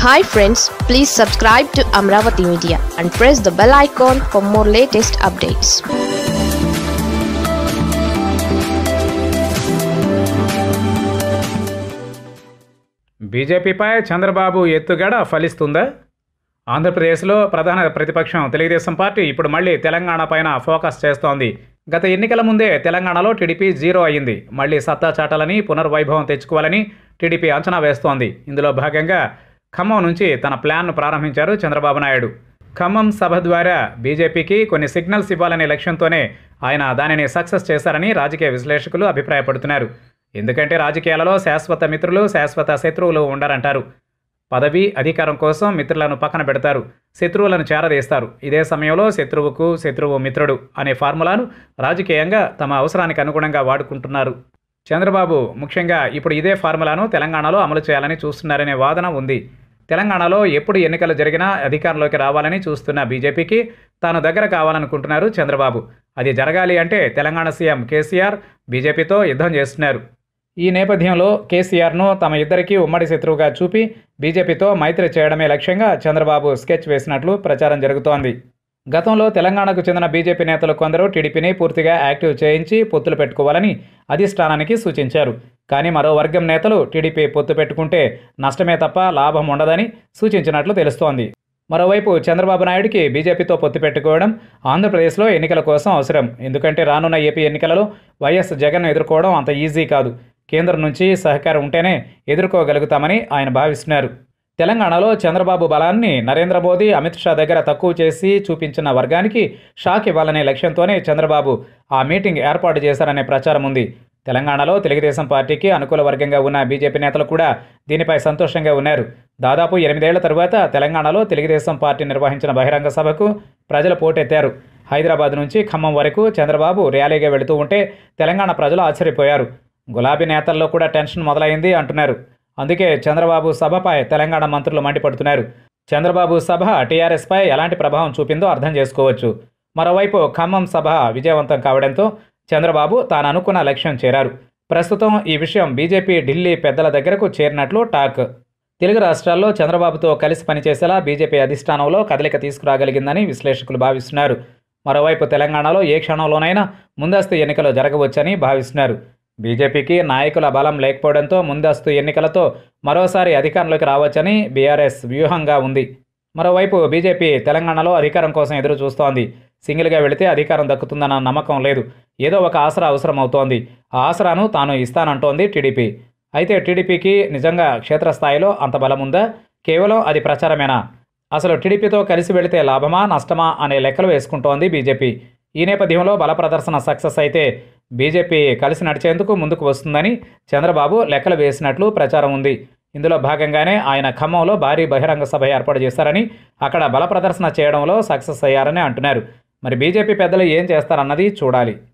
hi friends please subscribe to Amaravati media and press the bell icon for more latest updates బీజేపీపై చంద్రబాబు ఎత్తుగడ ఫలిస్తుందా ఆంధ్రప్రదేశ్లో ప్రధాన ప్రతిపక్షం తెలుగుదేశం పార్టీ ఇప్పుడు మళ్ళీ తెలంగాణ పైన ఫోకస్ చేస్తోంది గత ఎన్నికల ముందే తెలంగాణలో టీడీపీ జీరో అయ్యింది మళ్ళీ సత్తా చాటాలని పునర్వైభవం తెచ్చుకోవాలని టీడీపీ అంచనా వేస్తోంది ఇందులో భాగంగా ఖమ్మం నుంచి తన ప్లాన్ను ప్రారంభించారు చంద్రబాబు నాయుడు ఖమ్మం సభ ద్వారా బీజేపీకి కొన్ని సిగ్నల్స్ ఇవ్వాలనే లక్ష్యంతోనే ఆయన దానిని సక్సెస్ చేశారని రాజకీయ విశ్లేషకులు అభిప్రాయపడుతున్నారు ఎందుకంటే రాజకీయాలలో శాశ్వత మిత్రులు శాశ్వత శత్రువులు ఉండరంటారు పదవి అధికారం కోసం మిత్రులను పక్కన పెడతారు శత్రువులను చేరదీస్తారు ఇదే సమయంలో శత్రువుకు శత్రువు మిత్రుడు అనే ఫార్ములాను రాజకీయంగా తమ అవసరానికి అనుగుణంగా వాడుకుంటున్నారు చంద్రబాబు ముఖ్యంగా ఇప్పుడు ఇదే ఫార్ములాను తెలంగాణలో అమలు చేయాలని చూస్తున్నారనే వాదన ఉంది తెలంగాణలో ఎప్పుడు ఎన్నికలు జరిగినా అధికారంలోకి రావాలని చూస్తున్న బీజేపీకి తాను దగ్గర కావాలనుకుంటున్నారు చంద్రబాబు అది జరగాలి అంటే తెలంగాణ సీఎం కేసీఆర్ బీజేపీతో యుద్ధం చేస్తున్నారు ఈ నేపథ్యంలో కేసీఆర్ను తమ ఇద్దరికీ ఉమ్మడి శత్రువుగా చూపి బీజేపీతో మైత్రి చేయడమే లక్ష్యంగా చంద్రబాబు స్కెచ్ వేసినట్లు ప్రచారం జరుగుతోంది గతంలో తెలంగాణకు చెందిన బీజేపీ నేతలు కొందరు టీడీపీని పూర్తిగా యాక్టివ్ చేయించి పొత్తులు పెట్టుకోవాలని అధిష్టానానికి సూచించారు కానీ మరో వర్గం నేతలు టీడీపీ పొత్తు పెట్టుకుంటే నష్టమే తప్ప లాభం ఉండదని సూచించినట్లు తెలుస్తోంది మరోవైపు చంద్రబాబు నాయుడికి బీజేపీతో పొత్తు పెట్టుకోవడం ఆంధ్రప్రదేశ్లో ఎన్నికల కోసం అవసరం ఎందుకంటే రానున్న ఏపీ ఎన్నికలలో వైఎస్ జగన్ ఎదుర్కోవడం అంత ఈజీ కాదు కేంద్రం నుంచి సహకారం ఉంటేనే ఎదుర్కోగలుగుతామని ఆయన భావిస్తున్నారు తెలంగాణలో చంద్రబాబు బలాన్ని నరేంద్ర మోదీ అమిత్ షా దగ్గర తక్కువ చేసి చూపించిన వర్గానికి షాక్ ఇవ్వాలనే లక్ష్యంతోనే చంద్రబాబు ఆ మీటింగ్ ఏర్పాటు చేశారనే ప్రచారం ఉంది తెలంగాణలో తెలుగుదేశం పార్టీకి అనుకూల వర్గంగా ఉన్న బీజేపీ నేతలు కూడా దీనిపై సంతోషంగా ఉన్నారు దాదాపు ఎనిమిదేళ్ల తరువాత తెలంగాణలో తెలుగుదేశం పార్టీ నిర్వహించిన బహిరంగ సభకు ప్రజలు పోటెత్తారు హైదరాబాద్ నుంచి ఖమ్మం వరకు చంద్రబాబు ర్యాలీగా వెళుతూ ఉంటే తెలంగాణ ప్రజలు ఆశ్చర్యపోయారు గులాబీ నేతల్లో కూడా టెన్షన్ మొదలైంది అంటున్నారు అందుకే చంద్రబాబు సభపై తెలంగాణ మంత్రులు మండిపడుతున్నారు చంద్రబాబు సభ టీఆర్ఎస్పై ఎలాంటి ప్రభావం చూపిందో అర్థం చేసుకోవచ్చు మరోవైపు ఖమ్మం సభ విజయవంతం కావడంతో చంద్రబాబు తాను అనుకున్న లక్ష్యం చేరారు ప్రస్తుతం ఈ విషయం బీజేపీ ఢిల్లీ పెద్దల దగ్గరకు చేరినట్లు టాక్ తెలుగు రాష్ట్రాల్లో చంద్రబాబుతో కలిసి పనిచేసేలా బీజేపీ అధిష్టానంలో కదలిక తీసుకురాగలిగిందని విశ్లేషకులు భావిస్తున్నారు మరోవైపు తెలంగాణలో ఏ క్షణంలోనైనా ముందస్తు ఎన్నికలు జరగవచ్చని భావిస్తున్నారు బీజేపీకి నాయకుల బలం లేకపోవడంతో ముందస్తు ఎన్నికలతో మరోసారి అధికారంలోకి రావచ్చని బీఆర్ఎస్ వ్యూహంగా ఉంది మరోవైపు బీజేపీ తెలంగాణలో అధికారం కోసం ఎదురు చూస్తోంది సింగిల్గా వెళితే అధికారం దక్కుతుందన్న నమ్మకం లేదు ఏదో ఒక ఆసరా అవసరం అవుతోంది ఆ ఆసరాను తాను ఇస్తానంటోంది టీడీపీ అయితే టీడీపీకి నిజంగా క్షేత్రస్థాయిలో అంత బలం ఉందా కేవలం అది ప్రచారమేనా అసలు టీడీపీతో కలిసి వెళితే లాభమా నష్టమా అనే లెక్కలు వేసుకుంటోంది బీజేపీ ఈ నేపథ్యంలో బల ప్రదర్శన సక్సెస్ అయితే బీజేపీ కలిసి నడిచేందుకు ముందుకు వస్తుందని చంద్రబాబు లెక్కలు వేసినట్లు ప్రచారం ఉంది ఇందులో భాగంగానే ఆయన ఖమ్మంలో భారీ బహిరంగ సభ ఏర్పాటు చేశారని అక్కడ బల ప్రదర్శన చేయడంలో సక్సెస్ అయ్యారని అంటున్నారు మరి బీజేపీ పెద్దలు ఏం చేస్తారన్నది చూడాలి